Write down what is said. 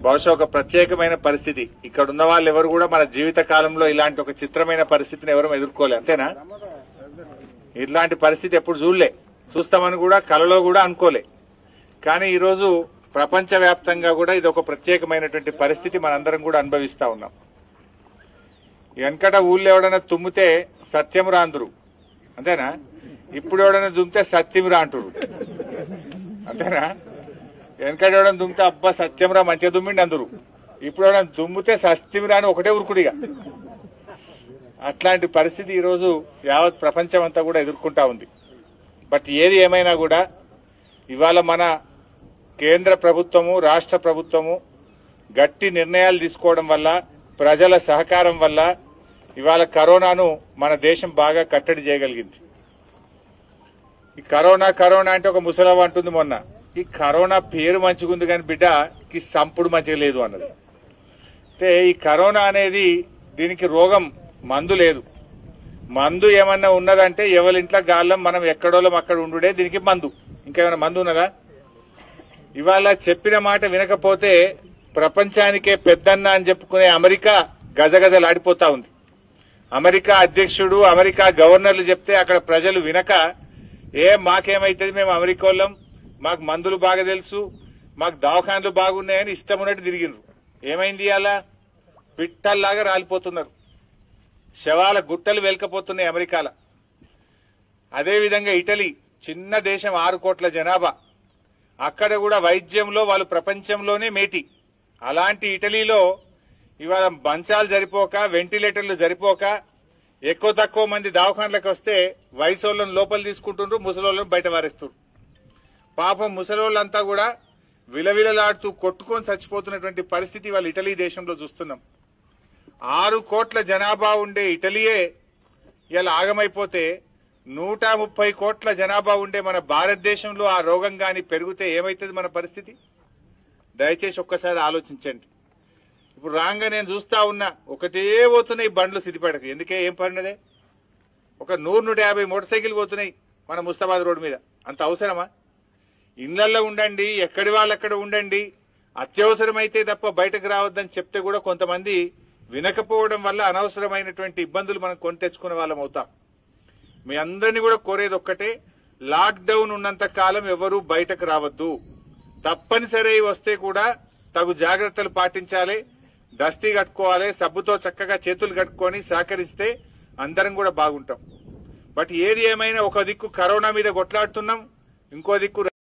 బహుశా ఒక ప్రత్యేకమైన పరిస్థితి ఇక్కడ ఉన్న వాళ్ళు ఎవరు కూడా మన జీవిత కాలంలో ఇలాంటి ఒక చిత్రమైన పరిస్థితిని ఎవరు ఎదుర్కోలే అంతేనా ఇట్లాంటి పరిస్థితి ఎప్పుడు చూడలే చూస్తామని కూడా కలలో కూడా అనుకోలే కానీ ఈరోజు ప్రపంచవ్యాప్తంగా కూడా ఇది ఒక ప్రత్యేకమైనటువంటి పరిస్థితి మనందరం కూడా అనుభవిస్తా ఉన్నాం వెనకట ఊళ్ళో ఎవడైనా తుమ్మితే సత్యం రాందురు అంతేనా ఇప్పుడు ఎవడైనా దుమ్మితే సత్యం రా అంటురు అంతేనా వెనకట ఎవడైనా దుమ్మితే అబ్బా సత్యం రా మంచిగా దుమ్మిండి అందరు ఇప్పుడు ఎవడైనా దుమ్మితే సత్యం రా అని ఒకటే ఉరుకుడిగా అట్లాంటి పరిస్థితి ఈరోజు యావత్ ప్రపంచం అంతా కూడా ఎదుర్కొంటా ఉంది బట్ ఏది ఏమైనా కూడా ఇవాళ మన కేంద్ర ప్రభుత్వము రాష్ట్ర ప్రభుత్వము గట్టి నిర్ణయాలు తీసుకోవడం వల్ల ప్రజల సహకారం వల్ల ఇవాళ కరోనాను మన దేశం బాగా కట్టడి చేయగలిగింది ఈ కరోనా కరోనా అంటే ఒక ముసలవ్వ అంటుంది మొన్న ఈ కరోనా పేరు మంచిగుంది కానీ బిడ్డ ఈ సంపుడు మంచిగా లేదు అన్నది అంటే ఈ కరోనా అనేది దీనికి రోగం మందు లేదు మందు ఏమన్నా ఉన్నదంటే ఎవరింట్లో గాళ్ళం మనం ఎక్కడోళ్ళం అక్కడ ఉండుడే దీనికి మందు ఇంకేమైనా మందు ఉన్నదా ఇవాళ చెప్పిన మాట వినకపోతే ప్రపంచానికే పెద్దన్న అని చెప్పుకునే అమెరికా గజగజలాడిపోతా ఉంది అమెరికా అధ్యక్షుడు అమెరికా గవర్నర్లు చెప్తే అక్కడ ప్రజలు వినక ఏ మాకేమైతుంది మేము అమెరికా వాళ్ళం మాకు మందులు బాగా తెలుసు మాకు దవాఖాన్లు బాగున్నాయని ఇష్టం ఉన్నట్టు తిరిగినరు ఏమైంది అలా పిట్టల్లాగా రాలిపోతున్నారు శవాల గుట్టలు వెలకపోతున్నాయి అమెరికాల అదేవిధంగా ఇటలీ చిన్న దేశం ఆరు కోట్ల జనాభా అక్కడ కూడా వైద్యంలో వాళ్ళు ప్రపంచంలోనే మేటి అలాంటి ఇటలీలో ఇవాళ మంచాలు సరిపోక వెంటిలేటర్లు సరిపోక ఎక్కువ తక్కువ మంది దవాఖాన్లకు వస్తే వయసోళ్ళని లోపల తీసుకుంటుండ్రు ముసలోళ్ళని బయట వారేస్తారు పాపం ముసలోళ్ళంతా కూడా విలవిలలాడుతూ కొట్టుకొని చచ్చిపోతున్నటువంటి పరిస్థితి వాళ్ళు ఇటలీ దేశంలో చూస్తున్నాం ఆరు కోట్ల జనాభా ఉండే ఇటలీయే ఇలా ఆగమైపోతే నూట ముప్పై కోట్ల జనాభా ఉండే మన భారతదేశంలో ఆ రోగం గాని పెరిగితే ఏమైతుంది మన పరిస్థితి దయచేసి ఒక్కసారి ఆలోచించండి ఇప్పుడు రాంగా నేను చూస్తా ఉన్నా ఒకటే పోతున్నాయి బండ్లు సిద్దిపేటకు ఎందుకే ఏం పడినదే ఒక నూరు నూట యాభై మోటార్ సైకిల్ పోతున్నాయి మన ముస్తాబాద్ రోడ్డు మీద అంత అవసరమా ఇళ్లలో ఉండండి ఎక్కడి వాళ్ళు అక్కడ ఉండండి అత్యవసరమైతే తప్ప బయటకు రావద్దని చెప్తే కూడా కొంతమంది వినకపోవడం వల్ల అనవసరమైనటువంటి ఇబ్బందులు మనం కొని తెచ్చుకునే వాళ్ళం అవుతాం మీ అందరినీ కూడా కోరేది ఒక్కటే లాక్ డౌన్ ఉన్నంత కాలం ఎవరూ బయటకు రావద్దు తప్పనిసరి వస్తే కూడా తగు జాగ్రత్తలు పాటించాలి దస్తీ కట్టుకోవాలి సబ్బుతో చక్కగా చేతులు కట్టుకొని సహకరిస్తే అందరం కూడా బాగుంటాం బట్ ఏది ఏమైనా ఒక దిక్కు కరోనా మీద కొట్లాడుతున్నాం ఇంకో దిక్కు